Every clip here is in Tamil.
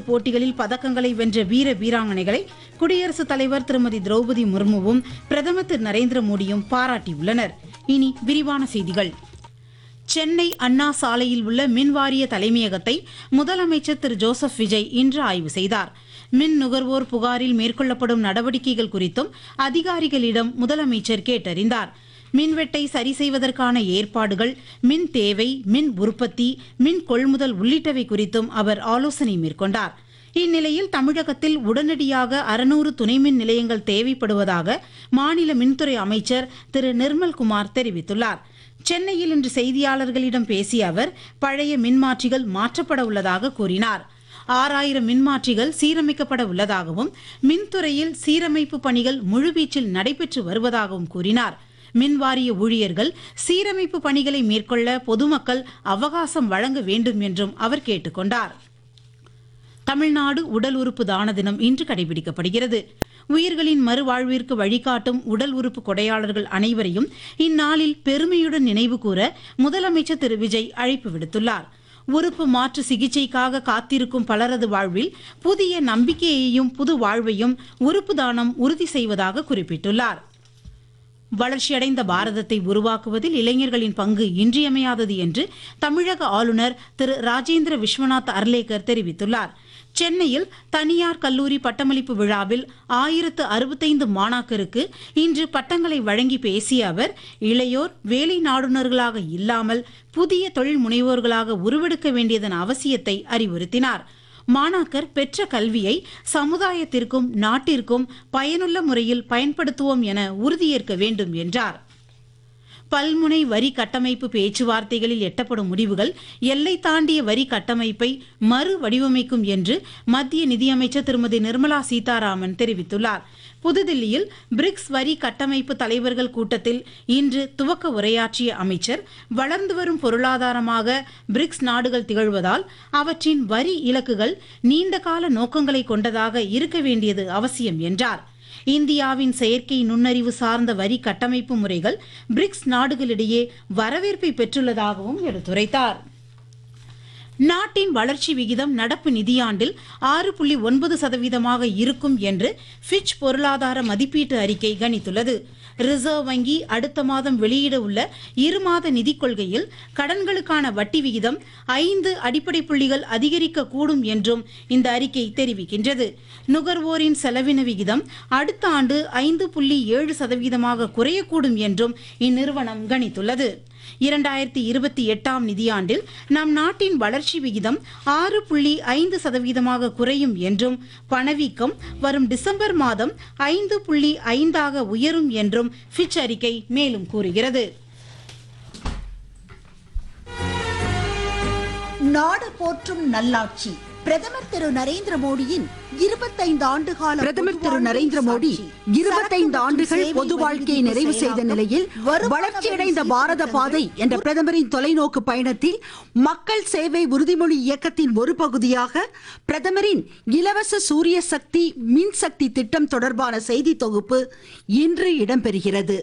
போட்டிகளில் பதக்கங்களை வென்ற வீர வீராங்கனைகளை குடியரசுத் தலைவர் திருமதி திரௌபதி முர்முவும் பிரதமர் திரு நரேந்திர மோடியும் பாராட்டியுள்ளனர் இனி விரிவான செய்திகள் சென்னை அண்ணா சாலையில் உள்ள மின்வாரிய தலைமையகத்தை முதலமைச்சர் திரு ஜோசப் விஜய் இன்று ஆய்வு செய்தார் மின் நுகர்வோர் புகாரில் மேற்கொள்ளப்படும் நடவடிக்கைகள் குறித்தும் அதிகாரிகளிடம் முதலமைச்சர் கேட்டறிந்தார் மின்வெட்டை சரி செய்வதற்கான ஏற்பாடுகள் மின் தேவை மின் உற்பத்தி மின் கொள்முதல் உள்ளிட்டவை குறித்தும் அவர் ஆலோசனை மேற்கொண்டார் இந்நிலையில் தமிழகத்தில் உடனடியாக அறுநூறு துணை மின் நிலையங்கள் தேவைப்படுவதாக மாநில மின்துறை அமைச்சர் திரு நிர்மல்குமார் தெரிவித்துள்ளார் சென்னையில் இன்று செய்தியாளர்களிடம் பேசிய அவர் பழைய மின்மாற்றிகள் மாற்றப்பட உள்ளதாக கூறினார் ஆறாயிரம் மின்மாற்றிகள் சீரமைக்கப்பட உள்ளதாகவும் மின்துறையில் சீரமைப்பு பணிகள் முழுவீச்சில் நடைபெற்று வருவதாகவும் கூறினார் மின்வாரிய ஊழியர்கள் சீரமைப்பு பணிகளை மேற்கொள்ள பொதுமக்கள் அவகாசம் வழங்க வேண்டும் என்றும் அவர் கேட்டுக்கொண்டார் தமிழ்நாடு உடல் உறுப்பு தான தினம் இன்று கடைபிடிக்கப்படுகிறது உயிர்களின் மறுவாழ்விற்கு வழிகாட்டும் உடல் உறுப்பு கொடையாளர்கள் அனைவரையும் இந்நாளில் பெருமையுடன் நினைவு கூற முதலமைச்சர் திரு விஜய் அழைப்பு விடுத்துள்ளார் உறுப்பு மாற்று சிகிச்சைக்காக காத்திருக்கும் பலரது வாழ்வில் புதிய நம்பிக்கையையும் புது வாழ்வையும் உறுப்பு தானம் உறுதி செய்வதாக குறிப்பிட்டுள்ளார் வளர்ச்சியடைந்த பாரதத்தை உருவாக்குவதில் இளைஞர்களின் பங்கு இன்றியமையாதது என்று தமிழக ஆளுநர் திரு ராஜேந்திர விஸ்வநாத் அர்லேக்கர் தெரிவித்துள்ளார் சென்னையில் தனியார் கல்லூரி பட்டமளிப்பு விழாவில் ஆயிரத்து அறுபத்தைந்து மாணாக்கருக்கு இன்று பட்டங்களை வழங்கி பேசிய அவர் இளையோர் வேலை நாடுனர்களாக இல்லாமல் புதிய தொழில் முனைவோர்களாக உருவெடுக்க வேண்டியதன் அவசியத்தை அறிவுறுத்தினார் மாணாக்கர் பெற்ற கல்வியை சமுதாயத்திற்கும் நாட்டிற்கும் பயனுள்ள முறையில் பயன்படுத்துவோம் என உறுதியேற்க வேண்டும் என்றார் பல்முனை வரி கட்டமைப்பு பேச்சுவார்த்தைகளில் எட்டப்படும் முடிவுகள் எல்லை தாண்டிய வரி கட்டமைப்பை மறு வடிவமைக்கும் என்று மத்திய நிதியமைச்சர் திருமதி நிர்மலா சீதாராமன் தெரிவித்துள்ளார் புதுதில்லியில் பிரிக்ஸ் வரி கட்டமைப்பு தலைவர்கள் கூட்டத்தில் இன்று துவக்க உரையாற்றிய அமைச்சர் வளர்ந்து வரும் பொருளாதாரமாக பிரிக்ஸ் நாடுகள் திகழ்வதால் அவற்றின் வரி இலக்குகள் நீண்டகால நோக்கங்களை கொண்டதாக இருக்க வேண்டியது அவசியம் என்றார் இந்தியாவின் செயற்கை நுண்ணறிவு சார்ந்த வரி கட்டமைப்பு முறைகள் பிரிக்ஸ் நாடுகளிடையே வரவேற்பை பெற்றுள்ளதாகவும் எடுத்துரைத்தார் நாட்டின் வளர்ச்சி விகிதம் நடப்பு நிதியாண்டில் ஆறு புள்ளி ஒன்பது சதவீதமாக இருக்கும் என்று ஃபிட்ச் பொருளாதார மதிப்பீட்டு அறிக்கை கணித்துள்ளது ரிசர்வ் வங்கி அடுத்த மாதம் வெளியிட உள்ள இருமாத நிதிக் கொள்கையில் கடன்களுக்கான வட்டி விகிதம் ஐந்து அடிப்படை புள்ளிகள் அதிகரிக்க கூடும் என்றும் இந்த அறிக்கை தெரிவிக்கின்றது நுகர்வோரின் செலவின விகிதம் அடுத்த ஆண்டு ஐந்து புள்ளி ஏழு சதவீதமாக குறையக்கூடும் என்றும் இந்நிறுவனம் கணித்துள்ளது இரண்டாயிரத்தி இருபத்தி எட்டாம் நிதியாண்டில் நம் நாட்டின் வளர்ச்சி விகிதம் ஆறு புள்ளி ஐந்து சதவீதமாக குறையும் என்றும் பணவீக்கம் வரும் டிசம்பர் மாதம் ஐந்து புள்ளி ஐந்தாக உயரும் என்றும் ஃபிட்ச் அறிக்கை மேலும் கூறுகிறது நாடு போற்றும் நல்லாட்சி பிரதமர் திரு நரேந்திர மோடியின் இருபத்தைந்து ஆண்டு கால பிரதமர் திரு நரேந்திர மோடி இருபத்தைந்து ஆண்டுகள் பொது வாழ்க்கையை நிறைவு செய்த நிலையில் வளர்ச்சியடைந்த பாரத பாதை என்ற பிரதமரின் தொலைநோக்கு பயணத்தில் மக்கள் சேவை உறுதிமொழி இயக்கத்தின் ஒரு பகுதியாக பிரதமரின் இலவச சூரிய சக்தி மின்சக்தி திட்டம் தொடர்பான செய்தி தொகுப்பு இன்று இடம்பெறுகிறது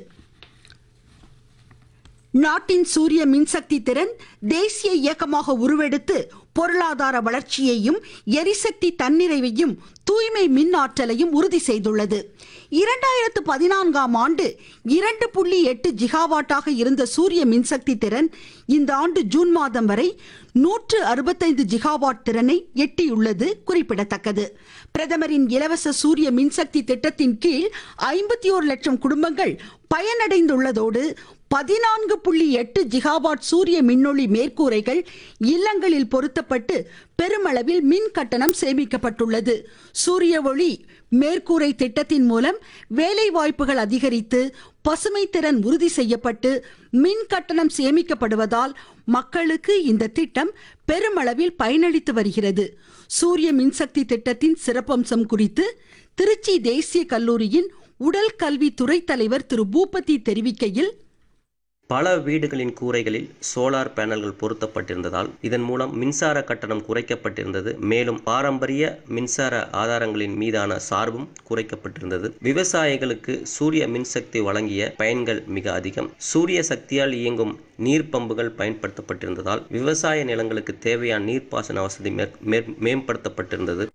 நாட்டின் சூரிய மின்சக்தி திறன் தேசிய இயக்கமாக உருவெடுத்து பொருளாதார வளர்ச்சியையும் எரிசக்தி தன்னிறைவையும் தூய்மை மின் ஆற்றலையும் உறுதி செய்துள்ளது இரண்டாயிரத்து பதினான்காம் ஆண்டு இரண்டு புள்ளி எட்டு ஜிகாவாட்டாக இருந்த சூரிய மின்சக்தி திறன் இந்த ஆண்டு ஜூன் மாதம் வரை நூற்று அறுபத்தைந்து ஜிகாவாட் திறனை எட்டியுள்ளது குறிப்பிடத்தக்கது பிரதமரின் இலவச சூரிய மின்சக்தி திட்டத்தின் கீழ் ஐம்பத்தி ஒரு லட்சம் குடும்பங்கள் பயனடைந்துள்ளதோடு பதினான்கு புள்ளி எட்டு ஜிகாவாட் சூரிய மின்னொளி மேற்கூரைகள் இல்லங்களில் பொருத்தப்பட்டு பெருமளவில் மின் கட்டணம் சேமிக்கப்பட்டுள்ளது சூரிய ஒளி மேற்கூரை திட்டத்தின் மூலம் வேலை வாய்ப்புகள் அதிகரித்து பசுமை திறன் உறுதி செய்யப்பட்டு மின் கட்டணம் சேமிக்கப்படுவதால் மக்களுக்கு இந்த திட்டம் பெருமளவில் பயனளித்து வருகிறது சூரிய மின்சக்தி திட்டத்தின் சிறப்பம்சம் குறித்து திருச்சி தேசிய கல்லூரியின் உடல் கல்வி துறை தலைவர் திரு பூபதி தெரிவிக்கையில் பல வீடுகளின் கூரைகளில் சோலார் பேனல்கள் பொருத்தப்பட்டிருந்ததால் இதன் மூலம் மின்சார கட்டணம் குறைக்கப்பட்டிருந்தது மேலும் பாரம்பரிய மின்சார ஆதாரங்களின் மீதான சார்பும் குறைக்கப்பட்டிருந்தது விவசாயிகளுக்கு சூரிய மின்சக்தி வழங்கிய பயன்கள் மிக அதிகம் சூரிய சக்தியால் இயங்கும் நீர் பம்புகள் பயன்படுத்தப்பட்டிருந்ததால் விவசாய நிலங்களுக்கு தேவையான நீர்ப்பாசன வசதி மேற்- மேற்- மேம்படுத்தப்பட்டிருந்தது